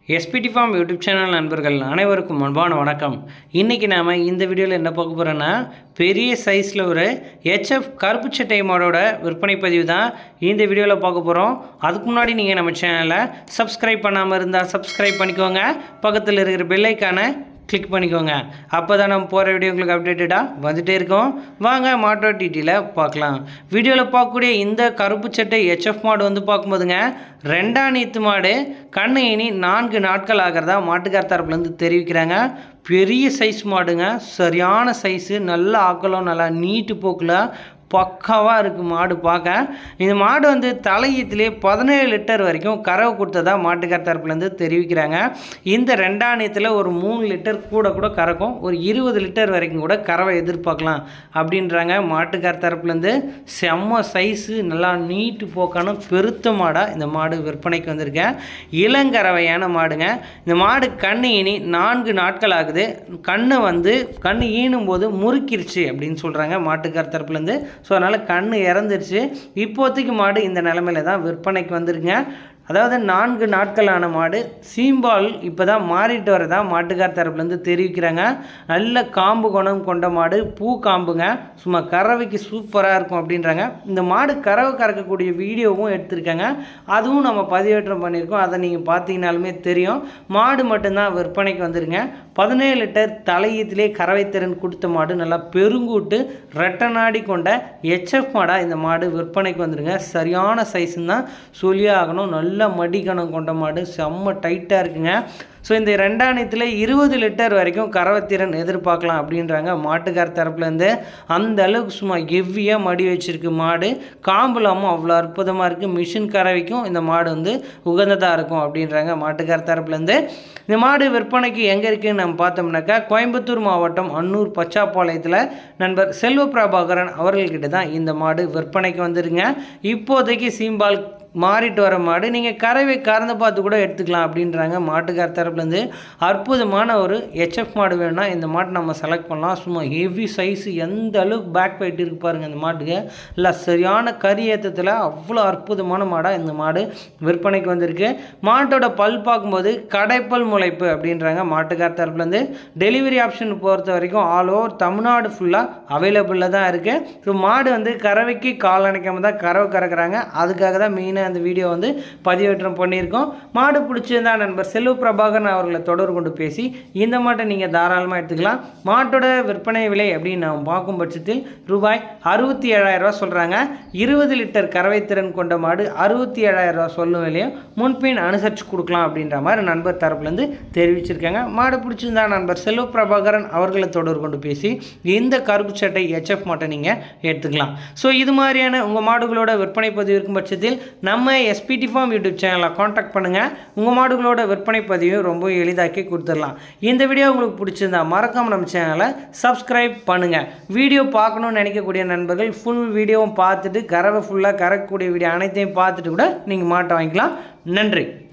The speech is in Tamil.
எஸ்பிடி ஃபார்ம் யூடியூப் சேனல் நண்பர்கள் அனைவருக்கும் அன்பான வணக்கம் இன்றைக்கி நாம் இந்த வீடியோவில் என்ன பார்க்க போகிறோன்னா பெரிய சைஸில் ஒரு ஹெச்எஃப் கருப்பு சட்டை மாடோட விற்பனை பதிவு தான் இந்த வீடியோவில் பார்க்க போகிறோம் அதுக்கு முன்னாடி நீங்கள் நம்ம சேனலை சப்ஸ்கிரைப் பண்ணாமல் இருந்தால் சப்ஸ்கிரைப் பண்ணிக்கோங்க பக்கத்தில் இருக்கிற பெல்லைக்கான கிளிக் பண்ணிக்கோங்க அப்போ தான் நம்ம போகிற வீடியோ உங்களுக்கு அப்டேட்டடாக வந்துகிட்டே இருக்கோம் வாங்க மாட்டோ டிடியில் பார்க்கலாம் வீடியோவில் பார்க்கக்கூடிய இந்த கருப்பு சட்டை ஹெச்எஃப் மாடு வந்து பார்க்கும்போதுங்க ரெண்டாம் நீத்து மாடு கண்ணு இனி நான்கு நாட்கள் ஆகிறதா மாட்டுக்கார் தரப்புலேருந்து தெரிவிக்கிறாங்க பெரிய சைஸ் மாடுங்க சரியான சைஸு நல்ல ஆக்கலம் நல்லா நீட்டு போக்கில் பக்காவாக இருக்குது மாடு பார்க்க இந்த மாடு வந்து தலையீத்துலேயே பதினேழு லிட்டர் வரைக்கும் கறவை கொடுத்ததா மாட்டுக்கார் தரப்புலேருந்து தெரிவிக்கிறாங்க இந்த ரெண்டாம் நீத்தில் ஒரு மூணு லிட்டர் கூட கூட கறக்கும் ஒரு இருபது லிட்டர் வரைக்கும் கூட கறவை எதிர்பார்க்கலாம் அப்படின்றாங்க மாட்டுக்கார் தரப்புலேருந்து செம்ம சைஸு நல்லா நீட்டு போக்கான பெருத்த மாடாக இந்த மாடு விற்பனைக்கு வந்திருக்கேன் இளங்கறவையான மாடுங்க இந்த மாடு கண்ணு இனி நான்கு நாட்கள் ஆகுது கண்ணை வந்து கண் ஈனும் போது முறுக்கிருச்சு அப்படின்னு சொல்கிறாங்க மாட்டுக்கார் தரப்புலேருந்து ஸோ அதனால் கண் இறந்துருச்சு இப்போதைக்கு மாடு இந்த நிலமையில தான் விற்பனைக்கு வந்துருங்க அதாவது நான்கு நாட்களான மாடு சீம்பால் இப்போ தான் மாறிட்டு வரதா மாட்டுக்கார் தரப்புலேருந்து தெரிவிக்கிறாங்க நல்ல காம்பு குணம் கொண்ட மாடு பூ காம்புங்க சும்மா கறவைக்கு சூப்பராக இருக்கும் அப்படின்றாங்க இந்த மாடு கறவை கறக்கக்கூடிய வீடியோவும் எடுத்திருக்காங்க அதுவும் நம்ம பதிவேற்றம் பண்ணியிருக்கோம் அதை நீங்கள் பார்த்தீங்கனாலுமே தெரியும் மாடு மட்டும்தான் விற்பனைக்கு வந்துருங்க பதினேழு லிட்டர் தலையீத்திலே கறவை திறன் கொடுத்த மாடு நல்லா பெருங்கூட்டு ரெட்டநாடி கொண்ட எச்எஃப் மாடாக இந்த மாடு விற்பனைக்கு வந்துருங்க சரியான சைஸுன்னு தான் சொல்லியே ஆகணும் நல்ல மடிக்கணம் கொண்ட மாடு செம்ம டைட்டாக இருக்குங்க ஸோ இந்த ரெண்டாயிரத்தில் இருபது லிட்டர் வரைக்கும் கறவைத்திறன் எதிர்பார்க்கலாம் அப்படின்றாங்க மாட்டுக்கார் தரப்புலேருந்து அந்த அளவுக்கு சும்மா ஹெவியாக மடி வச்சிருக்கு மாடு காம்புலாமும் அவ்வளோ அற்புதமாக இருக்குது மிஷின் கறவைக்கும் இந்த மாடு வந்து உகந்ததாக இருக்கும் அப்படின்றாங்க மாட்டுக்கார் தரப்புலேருந்து இந்த மாடு விற்பனைக்கு எங்கே இருக்குதுன்னு நம்ம பார்த்தோம்னாக்கா கோயம்புத்தூர் மாவட்டம் அன்னூர் பச்சாப்பாளையத்தில் நண்பர் செல்வ பிரபாகரன் அவர்கள்கிட்ட தான் இந்த மாடு விற்பனைக்கு வந்துருங்க இப்போதைக்கு சீம்பால் மாறிட்டு வர மாடு நீங்கள் கறவை கறந்து பார்த்து கூட எடுத்துக்கலாம் அப்படின்றாங்க மாட்டுக்கார் தரப்புலேருந்து அற்புதமான ஒரு ஹெச்எஃப் மாடு வேணும்னா இந்த மாட்டை நம்ம செலக்ட் பண்ணலாம் சும்மா ஹெவி சைஸு எந்த அளவுக்கு பேக் வெயிட் இருக்கு பாருங்கள் இந்த மாட்டுக்கு இல்லை சரியான கறி ஏற்றத்தில் அவ்வளோ அற்புதமான மாடாக இந்த மாடு விற்பனைக்கு வந்திருக்கு மாட்டோட பல் பார்க்கும்போது கடைப்பல் முளைப்பு அப்படின்றாங்க மாட்டுக்கார் தரப்புலேருந்து டெலிவரி ஆப்ஷன் பொறுத்த வரைக்கும் ஆல் ஓவர் தமிழ்நாடு ஃபுல்லாக அவைலபிளில் தான் இருக்குது ஸோ மாடு வந்து கறவைக்கு கால் அணைக்காம தான் கறவை கறக்குறாங்க அதுக்காக தான் மெயினாக அந்த வீடியோ வந்து பதிவேற்றம் பண்ணியிருக்கோம் மாடு பிடிச்சிருந்தா நண்பர் செல்வ பிரபாகரன் அவர்களை தொடர்பு கொண்டு பேசி இந்த மாட்டை நீங்கள் தாராளமாக எடுத்துக்கலாம் மாட்டோட விற்பனை விலை அப்படின்னு நாம் பார்க்கும் பட்சத்தில் ரூபாய் அறுபத்தி ஏழாயிரரூவா சொல்கிறாங்க இருபது லிட்டர் கறவைத்திறன் கொண்ட மாடு அறுபத்தி ஏழாயிரரூவா சொல்லும் விலையும் முன்பின் அனுசரித்து கொடுக்கலாம் அப்படின்ற மாதிரி நண்பர் தரப்புலேருந்து தெரிவிச்சிருக்காங்க மாடு பிடிச்சிருந்தா நண்பர் செல்வ பிரபாகரன் அவர்களை தொடர்பு கொண்டு பேசி இந்த கருப்பு சட்டை ஹெச்எஃப் மாட்டை நீங்கள் எடுத்துக்கலாம் ஸோ இது மாதிரியான உங்கள் மாடுகளோட விற்பனை பதிவு இருக்கும் பட்சத்தில் நம்ம எஸ்பிடி ஃபார்ம் யூடியூப் சேனலை காண்டாக்ட் பண்ணுங்கள் உங்கள் மாடுகளோட விற்பனை பதிவையும் ரொம்ப எளிதாக்கி கொடுத்துடலாம் இந்த வீடியோ உங்களுக்கு பிடிச்சிருந்தா மறக்காம நம்ம சேனலை சப்ஸ்கிரைப் பண்ணுங்கள் வீடியோ பார்க்கணும்னு நினைக்கக்கூடிய நண்பர்கள் ஃபுல் வீடியோவும் பார்த்துட்டு கறவை ஃபுல்லாக கறக்கக்கூடிய வீடியோ அனைத்தையும் பார்த்துட்டு கூட நீங்கள் மாட்டை வாங்கிக்கலாம் நன்றி